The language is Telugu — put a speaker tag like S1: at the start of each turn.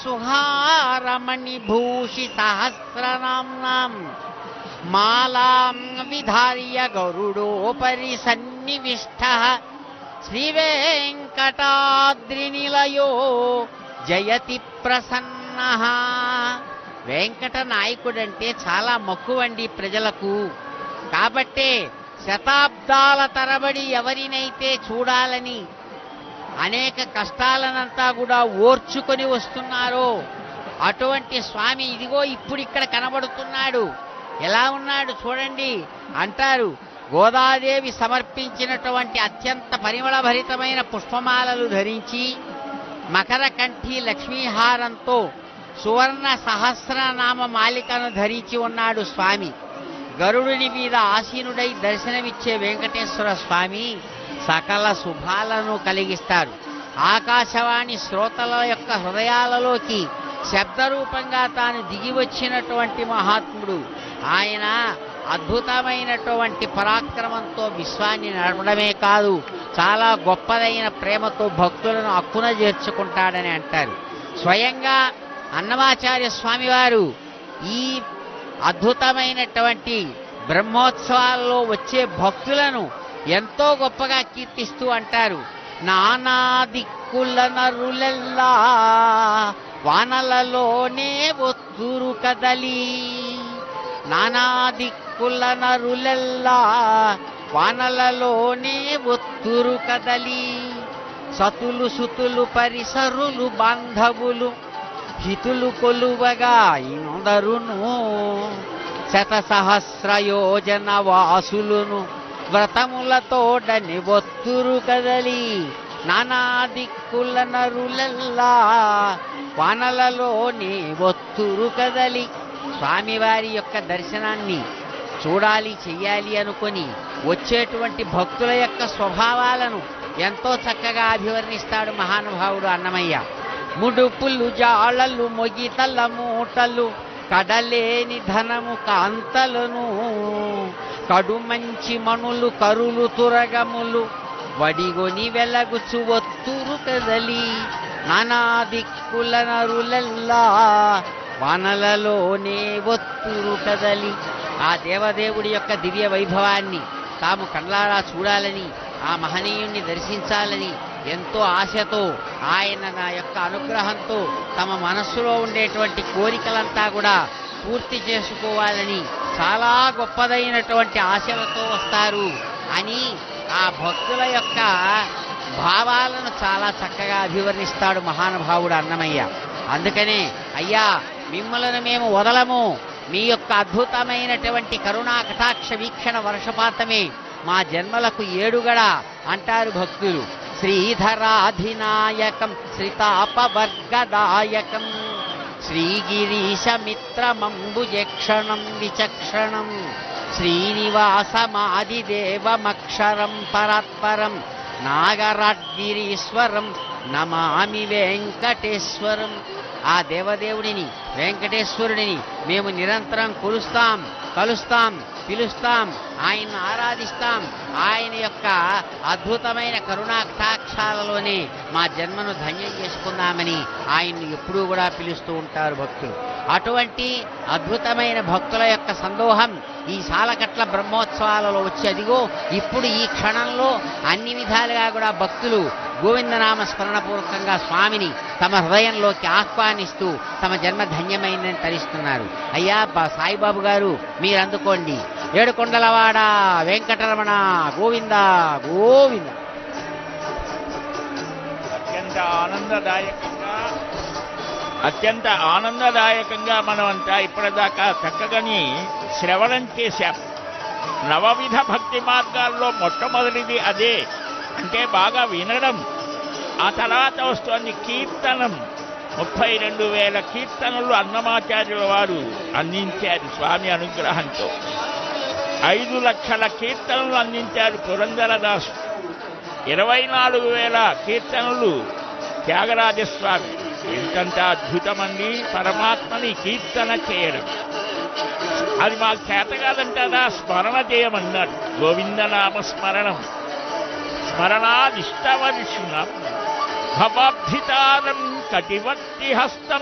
S1: సుహారమణి భూషి సహస్రనామ్నాం మాలాం విధార్య గరుడోపరి సన్నివిష్ట శ్రీవేంకటాద్రినిలయో జయతి ప్రసన్న వెంకట నాయకుడంటే చాలా మక్కువండి ప్రజలకు కాబట్టే శతాబ్దాల తరబడి ఎవరినైతే చూడాలని అనేక కష్టాలనంతా కూడా ఓర్చుకొని వస్తున్నారో అటువంటి స్వామి ఇదిగో ఇప్పుడు ఇక్కడ కనబడుతున్నాడు ఎలా ఉన్నాడు చూడండి అంటారు గోదాదేవి సమర్పించినటువంటి అత్యంత పరిమళభరితమైన పుష్పమాలలు ధరించి మకర కంఠి లక్ష్మీహారంతో సువర్ణ సహస్రనామ మాలికను ధరించి ఉన్నాడు స్వామి గరుడుని మీద ఆసీనుడై దర్శనమిచ్చే వెంకటేశ్వర స్వామి సకల శుభాలను కలిగిస్తారు ఆకాశవాణి శ్రోతల యొక్క హృదయాలలోకి శబ్దరూపంగా తాను దిగి వచ్చినటువంటి మహాత్ముడు ఆయన అద్భుతమైనటువంటి పరాక్రమంతో విశ్వాన్ని నడపడమే కాదు చాలా గొప్పదైన ప్రేమతో భక్తులను అక్కున చేర్చుకుంటాడని అంటారు స్వయంగా అన్నమాచార్య స్వామివారు ఈ అద్భుతమైనటువంటి బ్రహ్మోత్సవాల్లో వచ్చే భక్తులను ఎంతో గొప్పగా కీర్తిస్తూ అంటారు నానా దిక్కుల నరులెల్లా వానలలోనే ఒత్తురు కదలి నానా దిక్కుల నరులెల్లా వానలలోనే ఒత్తురు కదలి సతులు సుతులు పరిసరులు బాంధవులు హితులు కొలువగా ఇందరును శత సహస్ర యోజన వాసులును వ్రతములతోడని ఒత్తురు కదలి నానా దిక్కుల నరులల్లా వానలలోనే ఒత్తురు కదలి స్వామివారి యొక్క దర్శనాన్ని చూడాలి చెయ్యాలి అనుకొని వచ్చేటువంటి భక్తుల యొక్క స్వభావాలను ఎంతో చక్కగా అభివర్ణిస్తాడు మహానుభావుడు అన్నమయ్య ముడుపులు జాళలు మొగితల మూటలు కడలేని ధనము కాంతలను కడుమంచి మణులు కరులు తురగములు వడిగొని వెలగుచు ఒత్తురు కదలి నానా దిక్కుల నరులల్లా వానలలోనే ఒత్తురు కదలి ఆ దేవదేవుడి యొక్క దివ్య వైభవాన్ని తాము కళ్ళారా చూడాలని ఆ మహనీయుణ్ణి దర్శించాలని ఎంతో ఆశతో ఆయన నా యొక్క అనుగ్రహంతో తమ మనస్సులో ఉండేటువంటి కోరికలంతా కూడా పూర్తి చేసుకోవాలని చాలా గొప్పదైనటువంటి ఆశలతో వస్తారు అని ఆ భక్తుల యొక్క భావాలను చాలా చక్కగా అభివర్ణిస్తాడు మహానుభావుడు అన్నమయ్య అందుకనే అయ్యా మిమ్మలను మేము వదలము మీ యొక్క అద్భుతమైనటువంటి కరుణా కటాక్ష వీక్షణ వర్షపాతమే మా జన్మలకు ఏడుగడ అంటారు భక్తులు శ్రీధరాధినాయకం శ్రీతాపవర్గదాయకం శ్రీగిరీశమిత్రమంబుజక్షణం విచక్షణం శ్రీనివాసమాదిదేవమక్షరం పరాత్పరం నాగరాడ్గిరీశ్వరం నమామి వెంకటేశ్వరం ఆ దేవదేవుడిని వెంకటేశ్వరుడిని మేము నిరంతరం కొలుస్తాం కలుస్తాం పిలుస్తాం ఆయన్ని ఆరాధిస్తాం ఆయన యొక్క అద్భుతమైన కరుణా కటాక్షాలలోనే మా జన్మను ధన్యం చేసుకుందామని ఆయన్ని ఎప్పుడూ కూడా పిలుస్తూ ఉంటారు భక్తులు అటువంటి అద్భుతమైన భక్తుల యొక్క సందోహం ఈ సాలకట్ల బ్రహ్మోత్సవాలలో వచ్చి అదిగో ఇప్పుడు ఈ క్షణంలో అన్ని విధాలుగా కూడా భక్తులు గోవిందనామ స్మరణపూర్వకంగా స్వామిని తమ హృదయంలోకి ఆహ్వానిస్తూ తమ జన్మ ధన్యమైందని తరిస్తున్నారు అయ్యా బా- సాయిబాబు గారు మీరు అందుకోండి ఏడుకొండలవాడ వెంకటరమణ గోవింద గోవింద
S2: అత్యంత ఆనందదాయకంగా అత్యంత ఆనందదాయకంగా మనం అంతా ఇప్పటిదాకా చక్కగాని శ్రవణం చేశాం నవవిధ భక్తి మార్గాల్లో మొట్టమొదటిది అదే అంటే బాగా వినడం ఆ తర్వాత వస్తుంది కీర్తనం ముప్పై రెండు వేల కీర్తనలు అన్నమాచార్యుల వారు అందించారు స్వామి అనుగ్రహంతో ఐదు లక్షల కీర్తనలు అందించారు పురందరదాసు ఇరవై నాలుగు వేల కీర్తనలు త్యాగరాజస్వామి ఎంతంత అద్భుతమండి పరమాత్మని కీర్తన చేయడం అది మాకు చేత కాదంటారా స్మరణ చేయమన్నాడు గోవిందనామ స్మరణం స్మరణాదిష్టవర్షుణం భవాబ్ధితారం కటివర్తి హస్తం